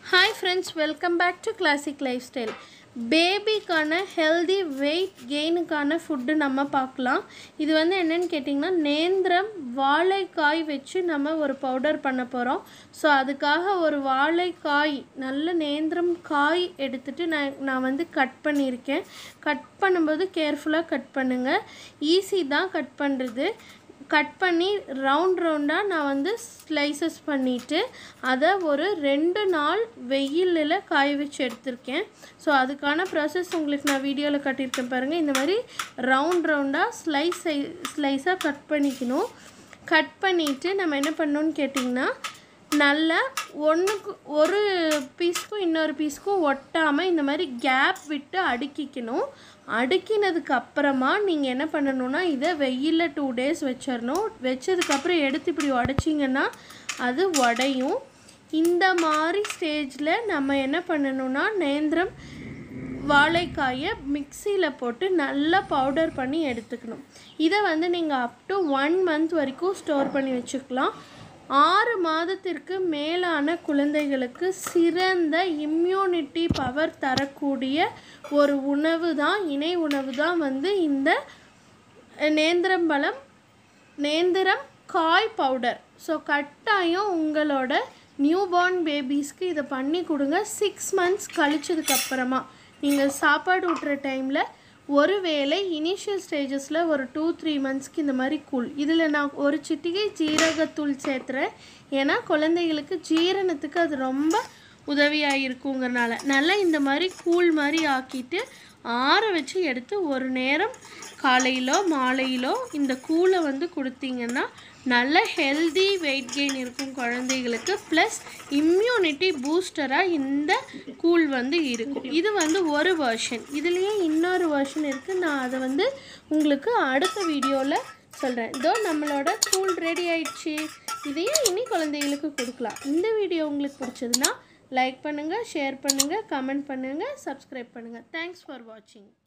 hi friends welcome back to classic life style பேபிக்கான healthy weight கெயினுக்கான food நம்ம பார்க்கலாம் இது வந்து என்னென்னு கேட்டிங்கன்னா நேந்திரம் வாழைக்காய் வச்சு நம்ம ஒரு பவுடர் பண்ண போகிறோம் ஸோ அதுக்காக ஒரு வாழைக்காய் நல்ல நேந்திரம் காய் எடுத்துகிட்டு நான் நான் வந்து கட் பண்ணியிருக்கேன் கட் பண்ணும்போது கேர்ஃபுல்லாக கட் பண்ணுங்கள் ஈஸி தான் கட் பண்ணுறது கட் பண்ணி ரவுண்ட் ரவுண்டாக நான் வந்து ஸ்லைசஸ் பண்ணிவிட்டு அதை ஒரு ரெண்டு நாள் வெயிலில் காய வச்சு எடுத்திருக்கேன் ஸோ அதுக்கான ப்ராசஸ் உங்களுக்கு நான் வீடியோவில் கட்டியிருக்கேன் பாருங்கள் இந்த மாதிரி ரவுண்ட் ரவுண்டாக ஸ்லைஸ் ஸ்லைஸாக கட் பண்ணிக்கணும் கட் பண்ணிவிட்டு நம்ம என்ன பண்ணணும்னு கேட்டிங்கன்னா நல்லா ஒன்றுக்கு ஒரு பீஸ்க்கும் இன்னொரு பீஸ்க்கும் ஒட்டாமல் இந்த மாதிரி கேப் விட்டு அடுக்கிக்கணும் அடுக்கினதுக்கு அப்புறமா நீங்கள் என்ன பண்ணணும்னா இதை வெயிலில் டூ டேஸ் வச்சிடணும் வச்சதுக்கப்புறம் எடுத்து இப்படி உடச்சிங்கன்னா அது உடையும் இந்த மாதிரி ஸ்டேஜில் நம்ம என்ன பண்ணணும்னா நேந்திரம் வாழைக்காயை மிக்சியில் போட்டு நல்லா பவுடர் பண்ணி எடுத்துக்கணும் இதை வந்து நீங்கள் அப் டு ஒன் மந்த் வரைக்கும் ஸ்டோர் பண்ணி வச்சுக்கலாம் ஆறு மாதத்திற்கு மேலான குழந்தைகளுக்கு சிறந்த இம்யூனிட்டி பவர் தரக்கூடிய ஒரு உணவு தான் இணை உணவு தான் வந்து இந்த நேந்திரம்பழம் நேந்திரம் காய் பவுடர் ஸோ கட்டாயம் உங்களோட நியூபார்ன் பேபிஸ்க்கு இதை பண்ணி கொடுங்க சிக்ஸ் மந்த்ஸ் கழிச்சதுக்கப்புறமா நீங்கள் சாப்பாடு ஊட்டுற டைமில் ஒருவேளை இனிஷியல் ஸ்டேஜஸில் ஒரு டூ த்ரீ மந்த்ஸ்க்கு இந்த மாதிரி கூழ் இதில் நான் ஒரு சிட்டிகை ஜீரகத்தூள் சேர்த்துறேன் ஏன்னா குழந்தைகளுக்கு ஜீரணத்துக்கு அது ரொம்ப உதவியாக இருக்குங்கிறனால நல்லா இந்த மாதிரி கூழ் மாதிரி ஆக்கிட்டு ஆற வச்சு எடுத்து ஒரு நேரம் காலையிலோ மாலையிலோ இந்த கூழை வந்து கொடுத்தீங்கன்னா நல்ல ஹெல்தி வெயிட் கெயின் இருக்கும் குழந்தைகளுக்கு ப்ளஸ் இம்யூனிட்டி பூஸ்டராக இந்த கூழ் வந்து இருக்கும் இது வந்து ஒரு வெர்ஷன் இதுலேயே இன்னொரு வெர்ஷன் இருக்குது நான் அதை வந்து உங்களுக்கு அடுத்த வீடியோவில் சொல்கிறேன் இதோ நம்மளோட கூழ் ரெடி ஆயிடுச்சு இதையும் இனி குழந்தைகளுக்கு கொடுக்கலாம் இந்த வீடியோ உங்களுக்கு பிடிச்சதுன்னா லைக் பண்ணுங்கள் ஷேர் பண்ணுங்கள் கமெண்ட் பண்ணுங்கள் சப்ஸ்கிரைப் பண்ணுங்கள் தேங்க்ஸ் ஃபார் வாட்சிங்